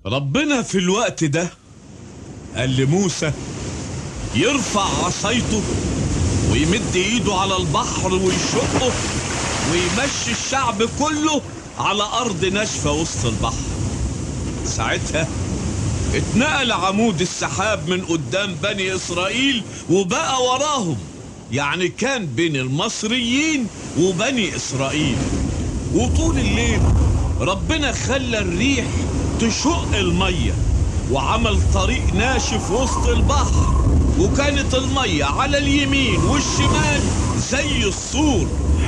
ربنا في الوقت ده قال لموسى يرفع عصايته ويمد ايده على البحر ويشقه ويمشي الشعب كله على ارض ناشفه وسط البحر ساعتها اتنقل عمود السحاب من قدام بني اسرائيل وبقى وراهم يعني كان بين المصريين وبني اسرائيل وطول الليل ربنا خلى الريح تشق الميه وعمل طريق ناشف وسط البحر وكانت الميه على اليمين والشمال زي السور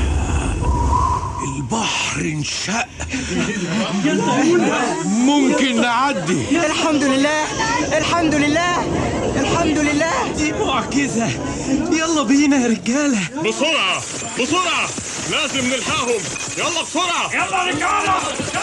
البحر انشق ممكن نعدي الحمد لله الحمد لله الحمد لله دي معجزة يلا بينا يا رجالة بسرعة بسرعة لازم نلحقهم يلا بسرعة يلا رجالة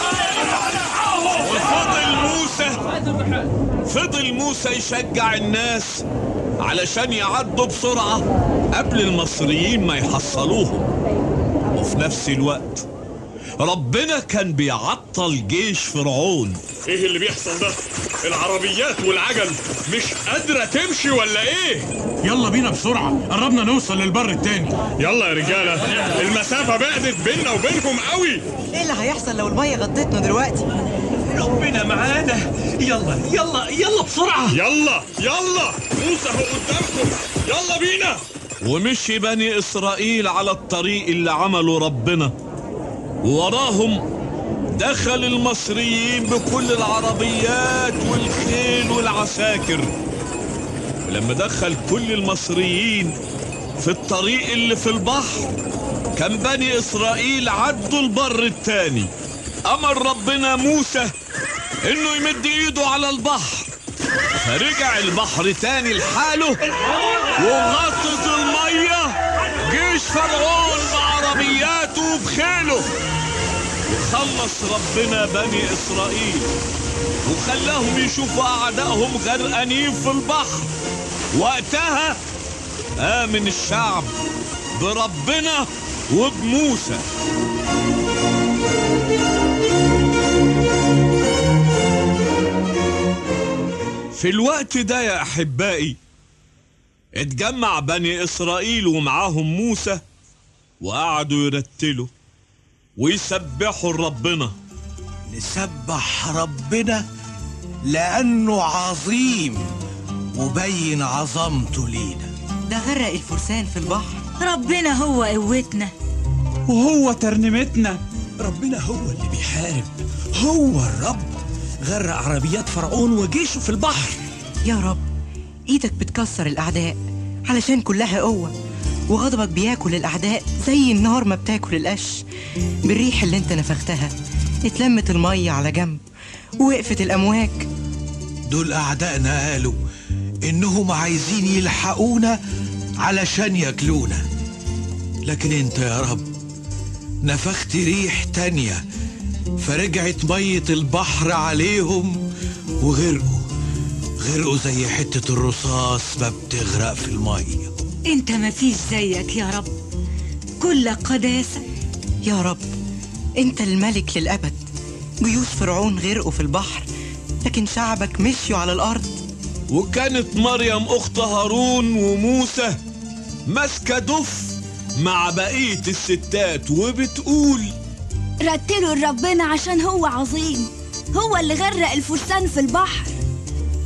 وفضل موسى فضل موسى يشجع الناس علشان يعدوا بسرعة قبل المصريين ما يحصلوهم وفي نفس الوقت ربنا كان بيعطل جيش فرعون ايه اللي بيحصل ده العربيات والعجل مش قادرة تمشي ولا ايه يلا بينا بسرعة قربنا نوصل للبر التاني يلا يا رجالة المسافة بعدت بيننا وبينكم قوي ايه اللي هيحصل لو الميه غطتنا دلوقتي ربنا معانا يلا يلا يلا بسرعة يلا يلا موسى هو قدامكم يلا بينا ومشي بني إسرائيل على الطريق اللي عمله ربنا وراهم دخل المصريين بكل العربيات والخيل والعساكر ولما دخل كل المصريين في الطريق اللي في البحر كان بني إسرائيل عدوا البر التاني أمر ربنا موسى إنه يمد إيده على البحر فرجع البحر تاني لحاله وغطت المية جيش فرعون بعربياته وبخيله وخلص ربنا بني إسرائيل وخلاهم يشوفوا أعدائهم غرقانين في البحر وقتها آمن الشعب بربنا وبموسى في الوقت ده يا أحبائي اتجمع بني إسرائيل ومعاهم موسى وقعدوا يرتلوا ويسبحوا ربنا نسبح ربنا لأنه عظيم وبين عظمته لينا ده غرق الفرسان في البحر ربنا هو قوتنا وهو ترنيمتنا ربنا هو اللي بيحارب هو الرب غرق عربيات فرعون وجيشه في البحر يا رب ايدك بتكسر الاعداء علشان كلها قوه وغضبك بياكل الاعداء زي النار ما بتاكل القش بالريح اللي انت نفختها اتلمت الميه على جنب ووقفت الامواج دول أعدائنا قالوا إنهم عايزين يلحقونا علشان ياكلونا لكن انت يا رب نفخت ريح تانية فرجعت مية البحر عليهم وغرقوا غرقوا زي حتة الرصاص ما بتغرق في المية انت ما فيش زيك يا رب كل قداسة يا رب انت الملك للابد جيوش فرعون غرقوا في البحر لكن شعبك مشيوا على الارض وكانت مريم أخت هارون وموسى ماسكة دف مع بقية الستات وبتقول رتلوا لربنا عشان هو عظيم هو اللي غرق الفرسان في البحر